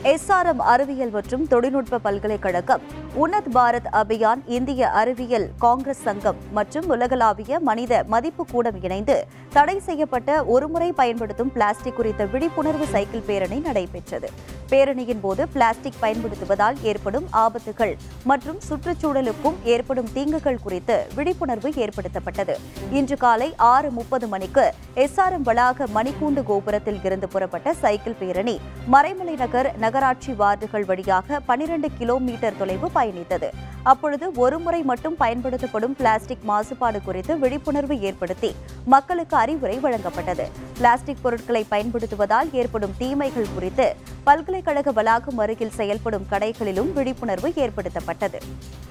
SRM அறிவியல் மற்றும் தொழில்நுட்ப பல்கலைக்கழகம் உன்னத் பாரத் அபியான் இந்திய அறிவியல் காங்கிரஸ் சங்கம் மற்றும் உலகளாவிய மனித மதிப்பு கூடம் இணைந்து தடை செய்யப்பட்ட ஒருமுறை பயன்படுத்தும் பிளாஸ்டிக் குறித்த விழிப்புணர்வு சைக்கிள் பேரணி நடைபெற்றது பேரணியின் போது பிளாஸ்டிக் பயன்படுத்துவதால் ஏற்படும் ஆபத்துகள் மற்றும் சுற்றுச்சூழலுக்கும் ஏற்படும் தீங்குகள் குறித்து விழிப்புணர்வு ஏற்படுத்தப்பட்டது இன்று காலை ஆறு முப்பது மணிக்கு எஸ்ஆர்எம் வளாக மணிக்கூண்டு கோபுரத்தில் இருந்து புறப்பட்ட சைக்கிள் பேரணி மறைமலை நகர் நகராட்சி வார்டுகள் வழியாக பனிரெண்டு கிலோமீட்டர் தொலைவு பயணித்தது அப்பொழுது ஒருமுறை மட்டும் பயன்படுத்தப்படும் பிளாஸ்டிக் மாசுபாடு குறித்து விழிப்புணர்வு ஏற்படுத்தி மக்களுக்கு அறிவுரை வழங்கப்பட்டது பிளாஸ்டிக் பொருட்களை பயன்படுத்துவதால் ஏற்படும் தீமைகள் குறித்து பல்கலைக்கழக வளாகம் அருகில் செயல்படும் கடைகளிலும் விழிப்புணர்வு ஏற்படுத்தப்பட்டது